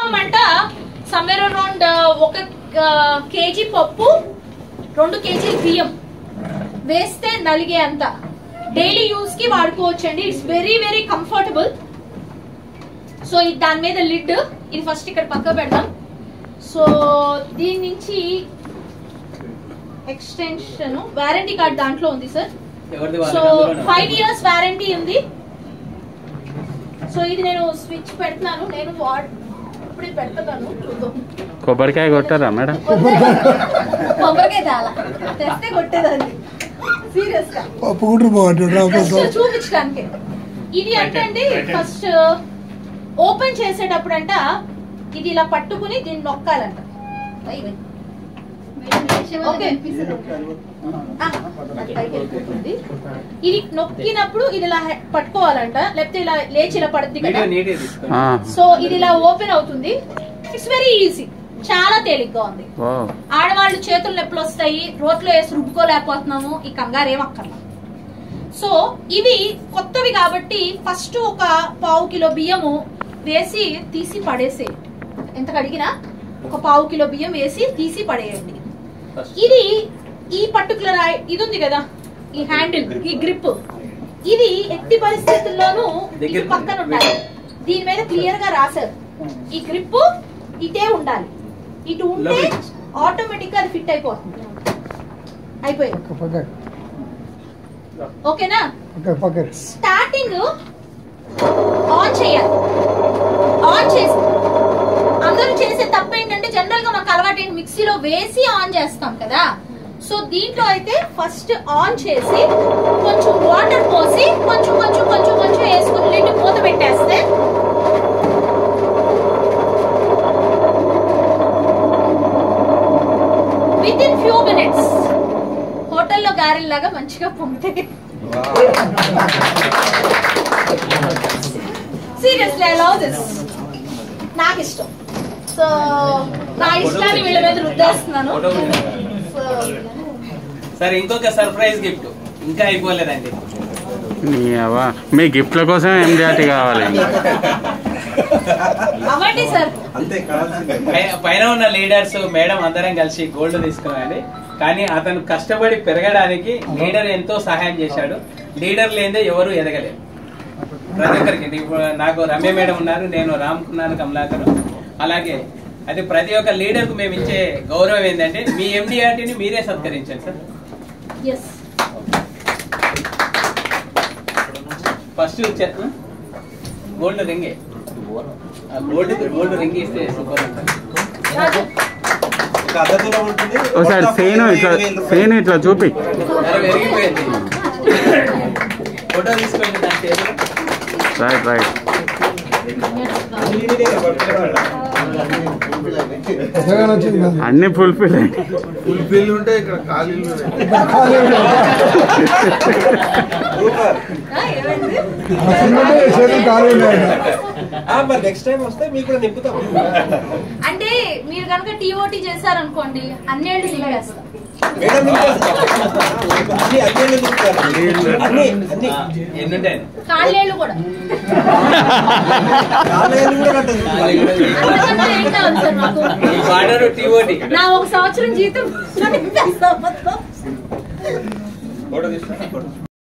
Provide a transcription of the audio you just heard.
అంట somewhere around ఒక KG పప్పు రెండు కేజీలు బియ్యం వేస్తే నలిగే అంత డైలీ యూస్ కి వాడుకోవచ్చండి it's very very comfortable so ఇది దాని మీద లిడ్ ఇది ఫస్ట్ ఇక్కడ పక్క పెడదాం సో దీని నుంచి ఎక్స్టెన్షన్ వారంటీ కార్డ్ దాంట్లో ఉంది సార్ ఎవరిది సో వాళ్ళకి ఫైవ్ ఇయర్స్ వారంటీ ఉంది సో ఇది నేను స్విచ్ పెడతాను నేను వాడ్ ఇప్పుడే పెడతాను చూద్దాం కొబ్బరికాయ కొట్టారా మేడం కొబ్బరికాయ చాలా తెస్తే కొట్టేదాన్ని సీరియస్ గా పప్పు గుడ్డు బాగుంటుంది Just చూపించడానికి ఇది అంటే అండి ఫస్ట్ ఓపెన్ చేసేటప్పుడు అంట ఇది ఇలా పట్టుకుని దీన్ని నొక్కాలంట అయ్యి. ఓకే ఆ, అది పైకి వెళ్ళిపోతుంది. ఇది నొక్కినప్పుడు ఇది ఇలా హె- పట్టుకోవాలంట లేకపోతే ఇలా లేచి ఇలా పడుద్ది కదా వీడియో నీట్గా తీసుకోండి ఆ, సో ఇది ఇలా ఓపెన్ అవుతుంది ఇట్స్ వెరీ ఈజీ చాలా తేలిగ్గా ఉంది ఓ ఆడవాళ్ళు చేతులు నొప్పులు వస్తాయి రోట్లో వేసి రుబ్బుకోలేకపోతున్నాము ఈ కంగారు ఏం అక్కర్లా సో ఇవి కొత్తవి కాబట్టి ఫస్ట్ ఒక పావు కిలో బియ్యము వేసి తీసి పడేసే ఎంత కడిగినా ఒక పావు కిలో బియ్యం వేసి తీసి పడేయండి ఫస్ట్ ఇది ఈ పర్టికులర్ ఇది ఉంది కదా ఈ హ్యాండిల్ ఈ గ్రిప్ ఇది ఎట్టి పరిస్థితుల్లోనూ ఇది దగ్గర పక్కన ఉండాలి దీని మీద క్లియర్ గా రాశారు ఈ గ్రిప్ ఇటే ఉండాలి ఇటు ఉంటే Lovely. ఆటోమేటిక్ గా అది ఫిట్ అయిపోతుంది అయిపోయింది పక్క ఓకేనా పక్క పక్క స్టార్టింగ్ ఆన్ చేయాలి ఆన్ చేసి అందరూ చేసే తప్పు ఏంటంటే జనరల్ గా మాకు అలవాటు ఏంటి మిక్సీలో వేసి ఆన్ చేస్తాం కదా సో దీంట్లో అయితే ఫస్ట్ ఆన్ చేసి కొంచెం వాటర్ పోసి కొంచెం కొంచెం కొంచెం కొంచెం వేసుకుని లిడ్ మూత పెట్టేస్తే విత్ ఇన్ ఫ్యూ మినిట్స్ హోటల్లో గారెల్ లాగా మంచిగా పొంగుతాయి సీరియస్లీ ఐ లవ్ దిస్ నాకు ఇష్టం సో నా ఇష్టాన్ని వీళ్ళ మీద రుద్దేస్తున్నాను ఫోటో కూడా. సో సరే ఇంకొక సర్ప్రైజ్ గిఫ్ట్ ఇంకా అయిపోలేదండి నీ అవ్వ మీ గిఫ్ట్ల కోసం ఏం జాతి కావాలి అవ్వండి సార్ పై- పైన ఉన్న లీడర్స్ మేడం అందరం కలిసి గోల్డ్ తీసుకున్నామండి కానీ అతను కష్టపడి పెరగడానికి లీడర్ ఎంతో సహాయం చేశాడు లీడర్ లేదే ఎవరు ఎదగలేరు ప్రతి ఒక్కరికి ఇప్పుడు నాకు రమ్య మేడం ఉన్నారు నేను రామ్ కున్నాను కమలాకర్ అలాగే అది ప్రతి ఒక్క లీడర్ కు మేము ఇచ్చే గౌరవం ఏంటంటే మీ ఎండిఆర్టీని మీరే సత్కరించండి సార్ ఎస్ ఫస్ట్ గోల్డ్ రింగే గోల్డ్ గోల్డ్ రింగ్ ఇస్తే సూపర్ ఉంటుంది రాజు ఒకసారి సేను ఇట్లా సేను ఇట్లా చూపి అది పెరిగిపోయింది ఫోటో తీసుకోండి దాని చేతిలో రైట్ రైట్ జగన్ వచ్చింది కదా. అన్ని ఫుల్ఫిల్ ఫుల్ బిల్ ఉంటే ఇక్కడ ఖాళీలు ఉన్నాయి. ఆ, ఏమైంది ఆ సిమెంట్ చేతులు ఖాళీ ఉన్నాయట మరి నెక్స్ట్ టైం వస్తే మీకు కూడా నింపుతాం అంటే మీరు కనుక టీఓటీ చేశారనుకోండి అన్నేళ్ళు నింపేస్తాం మేడం నింపేస్తాం. అన్ని అన్ని నింపుతారు అన్ని అన్ని ఆ, ఎన్ని ఉంటాయి కాళ్ళేళ్ళు కూడా కాలేజీలు కూడా కట్టదు అంతకన్నా ఏం కావాలి సార్ మాకు ఈ వాటర్ టీఓటి నా ఒక సంవత్సరం జీతం నింపేస్తాం మొత్తం ఫోటో తీసుకున్నా